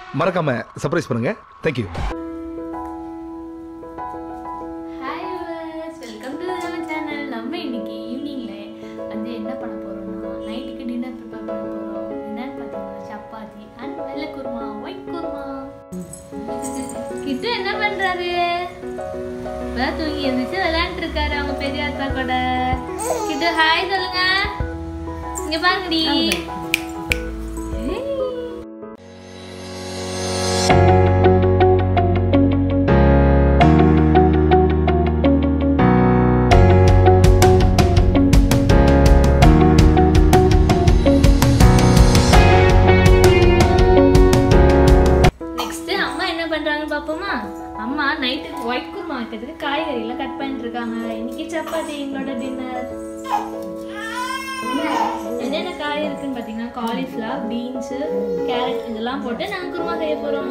மறக்காம சர்ப்ரைஸ் பண்ணுங்க thank you hi viewers welcome to நம்ம சேனல் நம்ம இன்னைக்கு ஈவினிங்ல வந்து என்ன பண்ண போறோம்னா நைட்டுக்கு டின்னர் ப்ரிப்பேர் பண்ண போறோம் என்னன்னு பார்த்தீங்கன்னா சப்பாத்தி அண்ட் வெள்ளை குருமா ஒயிட் குருமா கிட்டு என்ன பண்றாரு இப்பதான் தூங்கி எழுந்துச்சு விளையாண்டு இருக்காரு அவங்க பெரிய அத்தா கூட கிட்டு ஹாய் சொல்லுங்க இங்க பாருங்கடி ஏய். நெக்ஸ்ட் அம்மா என்ன பண்றாங்கன்னு பாப்போமா அம்மா நைட்டுக்கு ஒயிட் குருமா வைக்கிறதுக்கு காய்கறிலாம் கட் பண்ணிட்டு இருக்காங்க இன்னைக்கு சப்பாத்தி எங்களோட டின்னர் என்னென்ன காய் இருக்குன்னு பார்த்தீங்கன்னா காலிஃப்ளவர் பீன்ஸு கேரட் இதெல்லாம் போட்டு நாங்கள் குருமா செய்ய போகிறோம்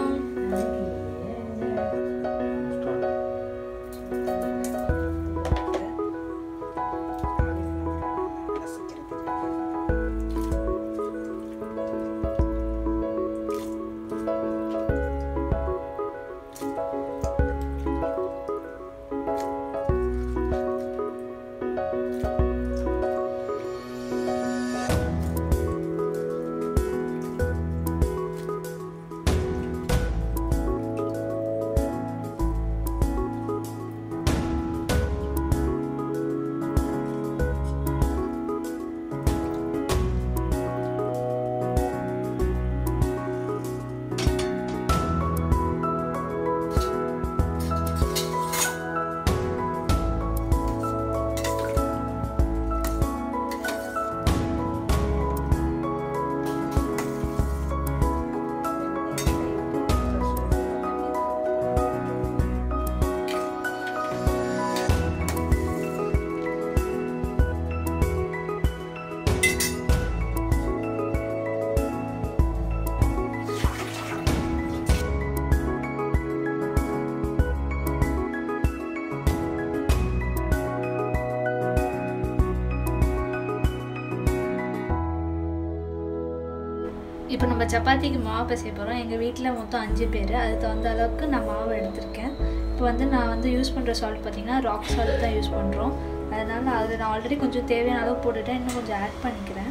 இப்போ நம்ம சப்பாத்திக்கு மாவு பிசைய போகிறோம் எங்கள் வீட்டில் மொத்தம் அஞ்சு பேர் அதுக்கு தகுந்த அளவுக்கு நான் மாவு எடுத்திருக்கேன் இப்போ வந்து நான் வந்து யூஸ் பண்ணுற சால்ட் பார்த்தீங்கன்னா ராக் சால்ட் தான் யூஸ் பண்ணுறோம் அதனால் அதில் நான் ஆல்ரெடி கொஞ்சம் தேவையான அளவு போட்டுட்டேன் இன்னும் கொஞ்சம் ஆட் பண்ணிக்கிறேன்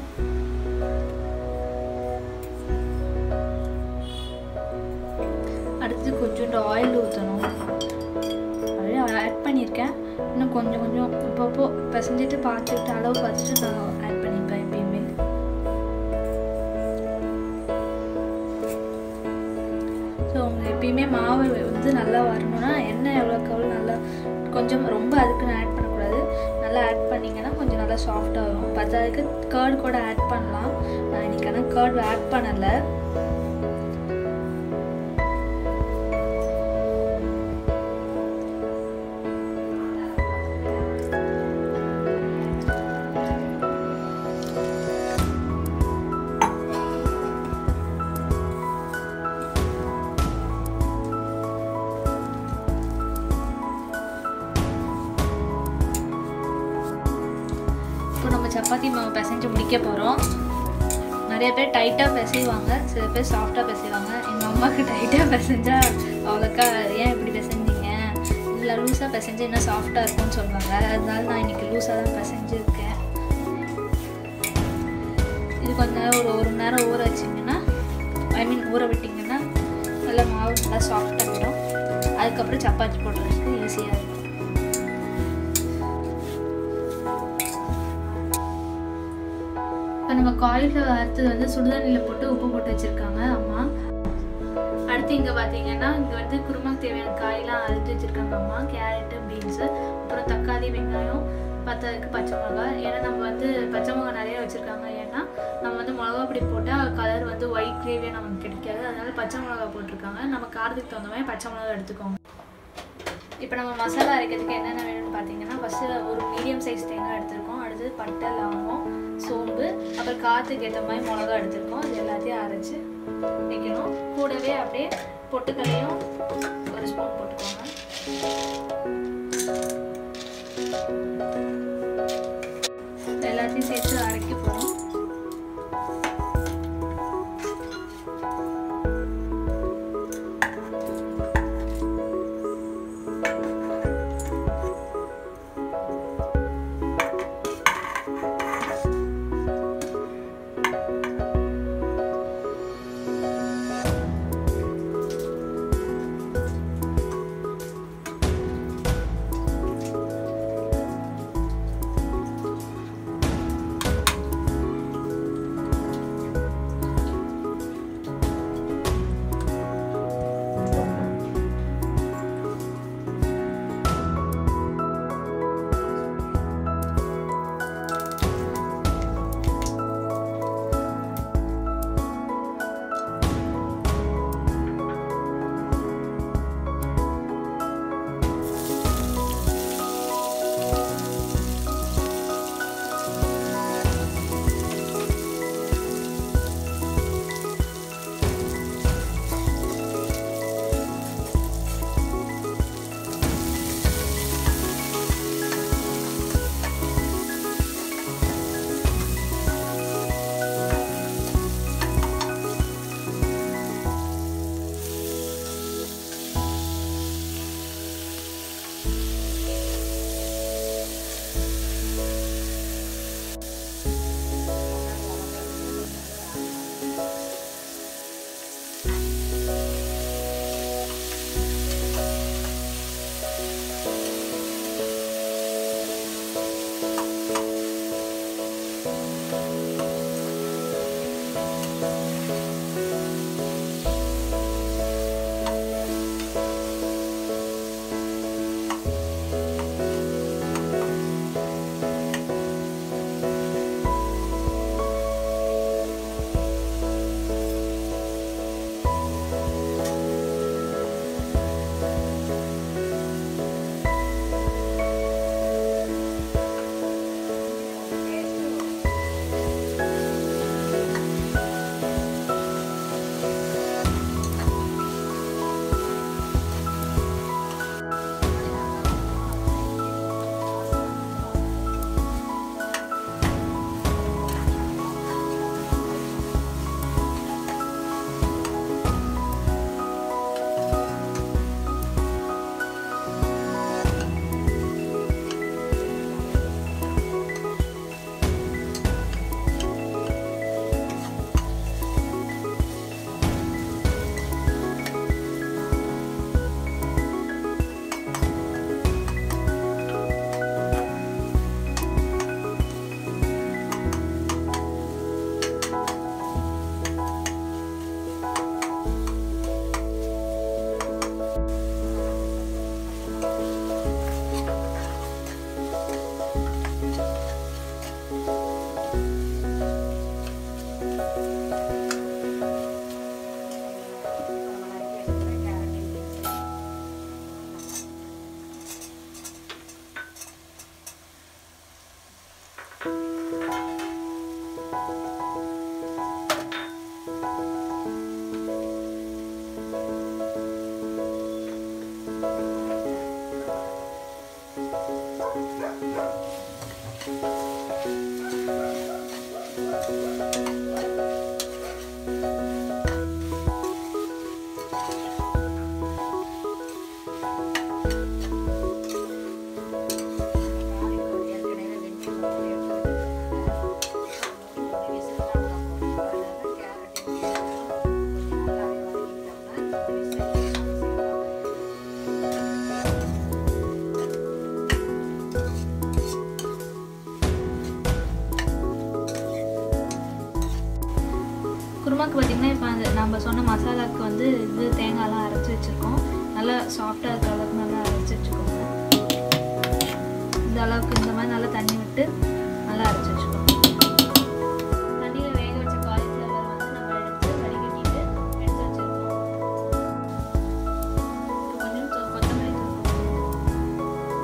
அடுத்து கொஞ்சோண்டு ஆயில் ஊற்றணும் அப்படியே ஆட் பண்ணியிருக்கேன் இன்னும் கொஞ்சம் கொஞ்சம் அப்பப்போ பிசைஞ்சிட்டு பார்த்துட்டு அளவு பார்த்துட்டு நான் ஆட் பண்ணிப்பேன் எப்பயுமே ஸோ அவங்க எப்பயுமே மாவு வந்து நல்லா வரணும்னா எண்ணெய் எவ்வளோக்கு எவ்வளோ நல்லா கொஞ்சம் ரொம்ப அதுக்குன்னு ஆட் பண்ணக்கூடாது நல்லா ஆட் பண்ணிங்கன்னா கொஞ்சம் நல்லா சாஃப்டாக வரும் பத்தாதுக்கு கேர்டு கூட ஆட் பண்ணலாம் நான் இன்னைக்கு ஆனால் கேர்டு ஆட் பண்ணலை இப்போ நம்ம சப்பாத்தி மாவு பிசைஞ்சு முடிக்க போகிறோம் நிறைய பேர் டைட்டாக பிசைவாங்க சில பேர் சாஃப்டாக பிசைவாங்க எங்கள் அம்மாவுக்கு டைட்டாக பிசைஞ்சா அவ்வளோக்கா ஏன் இப்படி பிசைஞ்சீங்க இல்லை லூஸாக பிசைஞ்சு இன்னும் சாஃப்டாக இருக்கும்னு சொல்லுவாங்க அதனால நான் இன்னைக்கு லூஸாக தான் பிசைஞ்சிருக்கேன் இது கொஞ்ச நேரம் ஒரு ஒரு மணி நேரம் ஊற வச்சிங்கன்னா ஐ மீன் ஊற விட்டிங்கன்னா நல்லா மாவு நல்லா சாஃப்டாகிடும் அதுக்கப்புறம் சப்பாத்தி போடுறதுக்கு ஈஸியாக இருக்கும் இப்போ நம்ம காலிஃப்ளவர் அறுத்தது வந்து சுடுதண்ணியில் போட்டு உப்பு போட்டு வச்சுருக்காங்க அம்மா அடுத்து இங்கே பார்த்தீங்கன்னா இங்கே வந்து குருமாக்கு தேவையான காயெல்லாம் அறுத்து வச்சுருக்காங்க அம்மா கேரட்டு பீன்ஸு அப்புறம் தக்காளி வெங்காயம் பத்ததுக்கு பச்சை மிளகா ஏன்னா நம்ம வந்து பச்சை மிளகா நிறைய வச்சுருக்காங்க ஏன்னா நம்ம வந்து மிளகா பொடி போட்டால் கலர் வந்து ஒயிட் கிரேவியாக நமக்கு கிடைக்காது அதனால பச்சை மிளகா போட்டிருக்காங்க நம்ம காரத்துக்கு தகுந்த மாதிரி பச்சை மிளகா எடுத்துக்கோங்க இப்போ நம்ம மசாலா அரைக்கிறதுக்கு என்னென்ன வேணும்னு பார்த்தீங்கன்னா ஃபஸ்ட்டு ஒரு மீடியம் சைஸ் தேங்காய் எடுத்திருக்கோம் அடுத்தது பட்டை லவங்கம் சோம்பு அப்புறம் காற்றுக்கு ஏற்ற மாதிரி மிளகா எடுத்திருக்கோம் அது எல்லாத்தையும் அரைச்சி வைக்கணும் கூடவே அப்படியே பொட்டுக்கல்லையும் ஒரு ஸ்பூன் போட்டுக்கோங்க எல்லாத்தையும் சேர்த்து அரைக்க போகிறோம் மசாலாவுக்கு வந்து இது தேங்காய்லாம் அரைச்சி வச்சுருக்கோம் நல்லா சாஃப்டாக இருக்கிற அளவுக்கு நல்லா அரைச்சி வச்சுக்கோங்க இந்த அளவுக்கு இந்த மாதிரி நல்லா தண்ணி விட்டு நல்லா அரைச்சி வச்சுக்கோங்க தண்ணியில் வேக வச்ச காலிஃப்ளவர் வந்து நம்ம எடுத்து வடிகட்டிட்டு எடுத்து வச்சுருக்கோம் கொஞ்சம் கொ- கொத்தமல்லி தூள் போட்டுக்கோங்க.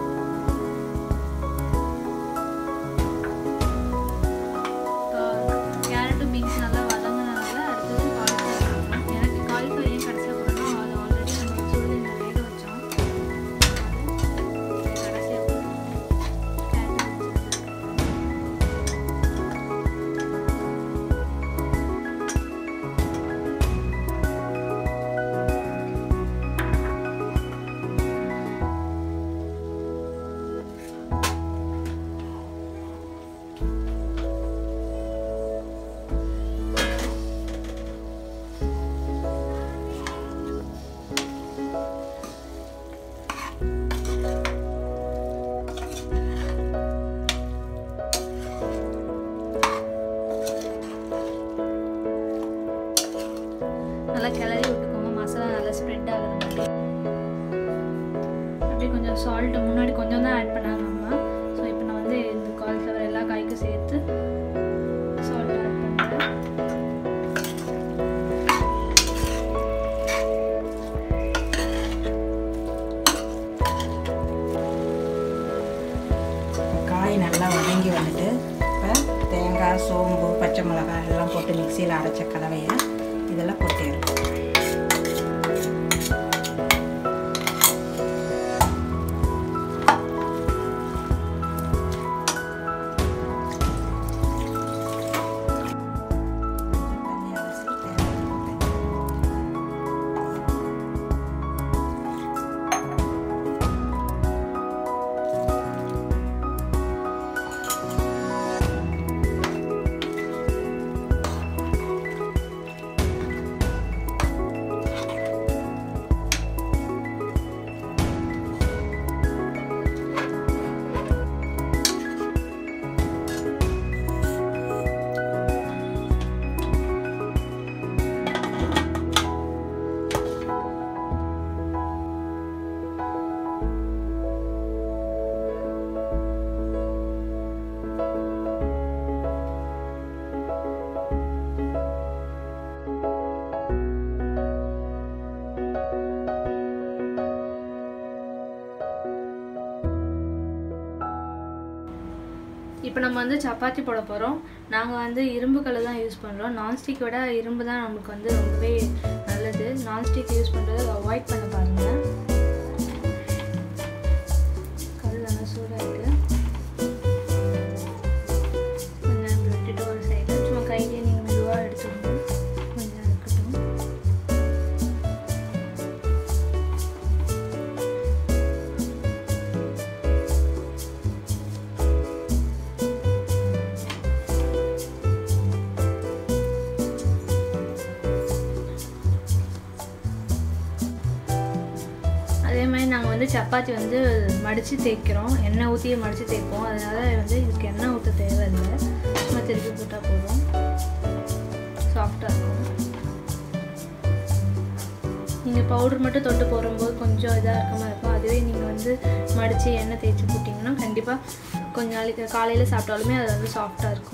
கேரட்டும் பீன்ஸ் நல்லா வதங்கினால அடுத்தது காலிஃப்ளவர் போடணும் எனக்கு காலிஃப்ளவர் ஏன் கடைசியாக போடணும் அது ஆல்ரெடி நம்ம சுடுதண்ணில் வேக வச்சோம் கடைசியாக நல்லா கிளறி விட்டுக்கோங்க மசாலா நல்லா ஸ்ப்ரெட் ஆகுது மாதிரி அப்படியே கொஞ்சம் சால்ட் முன்னாடி கொஞ்சம் தான் ஆட் பண்ணாங்க அம்மா ஸோ இப்போ நான் வந்து இந்த காலிஃப்ளவர் எல்லா காய்க்கும் சேர்த்து சால்ட் ஆட் பண்ணுறேன் காய் நல்லா வதங்கி வந்துட்டு இப்போ தேங்காய் சோம்பு பச்சை மிளகாய் எல்லாம் போட்டு மிக்சியில் அரைச்ச கலவையை இதெல்லாம் கொட்டிடணும் தண்ணி அலசி தேங்காய் போட்டு இப்போ நம்ம வந்து சப்பாத்தி போட போகிறோம் நாங்கள் வந்து இரும்பு கல் தான் யூஸ் பண்ணுறோம் நான்ஸ்டிக் விட இரும்பு தான் நமக்கு வந்து ரொம்பவே நல்லது நான்ஸ்டிக் யூஸ் பண்ணுறதை அவாய்ட் பண்ண பாருங்கள் கல் நல்லா சூடாக இருக்குது கொஞ்சம் நேரம் விட்டுட்டு ஒரு சைடில் சும்மா கையிலேயே நீங்கள் மெதுவாக எடுத்துக்கணும் கொஞ்சம் நேரம் இருக்கட்டும் அதே மாதிரி நாங்கள் வந்து சப்பாத்தி வந்து மடித்து தேய்க்கிறோம் எண்ணெய் ஊற்றியே மடித்து தேய்ப்போம் அதனால் வந்து இதுக்கு எண்ணெய் ஊற்ற தேவையில்லை சும்மா திருப்பி போட்டால் போதும் சாஃப்டாக இருக்கும் நீங்கள் பவுடர் மட்டும் தொட்டு போடும்போது கொஞ்சம் இதாக இருக்க மாதிரி இருக்கும் அதுவே நீங்கள் வந்து மடித்து எண்ணெய் தேய்ச்சி போட்டிங்கன்னா கண்டிப்பாக கொஞ்ச நாளைக்கு காலையில் சாப்பிட்டாலுமே அது வந்து சாஃப்டாக இருக்கும்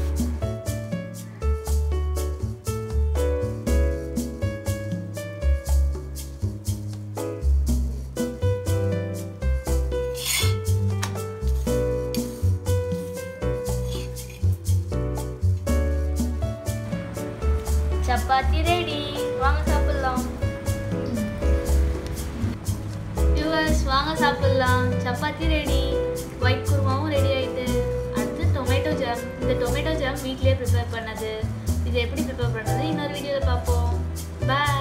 சப்பாத்தி ரெடி வாங்க சாப்பிடலாம் வியூவர்ஸ் வாங்க சாப்பிடலாம் சப்பாத்தி ரெடி ஒயிட் குருமாவும் ரெடி ஆயிட்டு அடுத்து டொமேட்டோ ஜாம் இந்த டொமேட்டோ ஜாம் வீட்லயே ப்ரிப்பேர் பண்ணது இது எப்படி ப்ரிப்பேர் பண்ணது இன்னொரு வீடியோவில் பார்ப்போம் பாய்